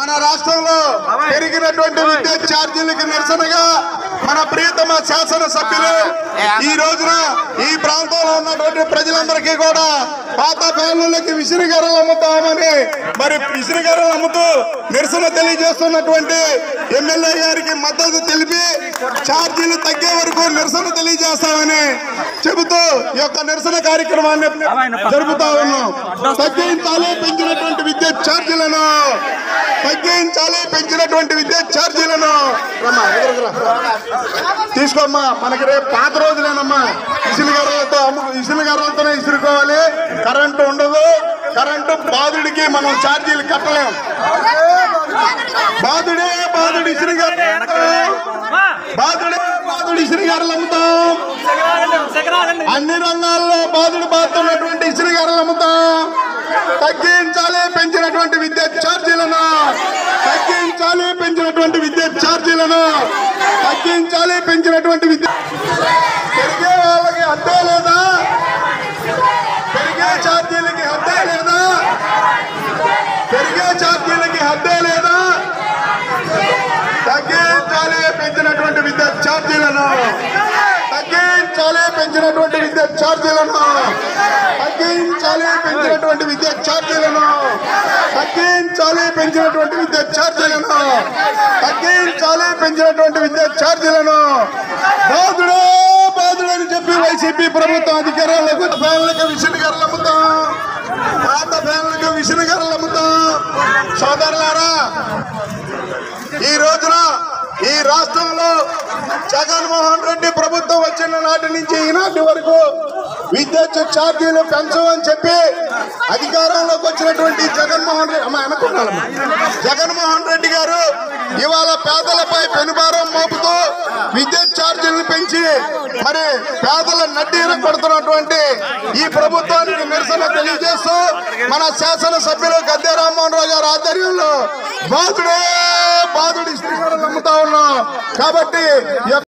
మన రాష్ట్రంలో పెరిగినటువంటి విద్యుత్ ఛార్జీలకు నిరసనగా మన ప్రియతమ శాసన సభ్యులు ఈ రోజున ఈ ప్రాంతంలో ఉన్నటువంటి ప్రజలందరికీ కూడా పాత ఫ్యాన్లకి విసిరిగరలు అమ్ముతామని మరి విసిరిగరలు అమ్ముతూ నిరసన తెలియజేస్తున్నటువంటి ఎమ్మెల్యే గారికి మద్దతు తెలిపి ఛార్జీలు తగ్గే వరకు నిరసన తెలియజేస్తామని చెబుతూ ఈ యొక్క నిరసన కార్యక్రమాన్ని జరుపుతా ఉన్నాం తగ్గించాలి పెంచినటువంటి విద్యుత్ ఛార్జీలను తగ్గించాలి పెంచినటువంటి విద్యుత్ ఛార్జీలను రమ్మా, ఎదురుకు రా. తీసుకోమ్మా మనకి రేపు పాత రోజులేనమ్మా ఇసులుగారులతో అమ్ము ఇసులుగారులతోనే ఇసురుకోవాలి కరెంటు ఉండదు కరెంటు బాధుడికి మనం ఛార్జీలు కట్టలేం బాధుడే బాధుడు ఇసులుగారు బాధుడే బాధుడు ఇసులుగారులు అమ్ముతాం అన్ని రంగాల్లో బాధుడు బాధున్నటువంటి ఇసులుగారులు అమ్ముతాం తగ్గించాలి పెంచినటువంటి విద్యుత్ ఛార్జీలను తగ్గించాలి పెంచినటువంటి విద్యుత్ ఛార్జీలను తగ్గించాలి పెంచినటువంటి విద్యుత్ పెరిగే వాళ్ళకి హద్దే లేదా పెరిగే ఛార్జీలకి హద్దే లేదా పెరిగే ఛార్జీలకి హద్దే లేదా తగ్గించాలి పెంచినటువంటి విద్యుత్ ఛార్జీలను తగ్గించాలి పెంచినటువంటి విద్యుత్ ఛార్జీలను తగ్గించాలి పెంచినటువంటి విద్యుత్ ఛార్జీలను తగ్గించాలి పెంచినటువంటి విద్యుత్ ఛార్జీలను తగ్గించాలి పెంచినటువంటి విద్యుత్ ఛార్జీలను బాధుడే బాధుడని చెప్పి వైసీపీ ప్రభుత్వం అధికారులకు ఫ్యాన్లకు విసిరిగారులు అమ్ముతాం పాత ఫ్యాన్లకు విసిరిగారులు అమ్ముతాం సోదరులారా ఈ రోజున ఈ రాష్ట్రంలో జగన్మోహన్ రెడ్డి ప్రభుత్వం వచ్చిన నాటి నుంచి ఈనాటి వరకు విద్యుత్ ఛార్జీలు పెంచమని చెప్పి అధికారంలోకి వచ్చినటువంటి జగన్మోహన్ రెడ్డి అమ్మ అనుకున్నాను జగన్మోహన్ రెడ్డి గారు ఇవాళ పేదలపై పెనుభారం మోపుతూ విద్యుత్ ఛార్జీలను పెంచి మరి పేదల నడ్డీలు కొడుతున్నటువంటి ఈ ప్రభుత్వానికి నిరసన తెలియజేస్తూ మన శాసనసభ్యులు గద్దె రామ్మోహన్ రావు గారి ఆధ్వర్యంలో బాధుడే బాధుడి శ్రీగారు నమ్ముతా ఉన్నాం కాబట్టి ఈ యొక్క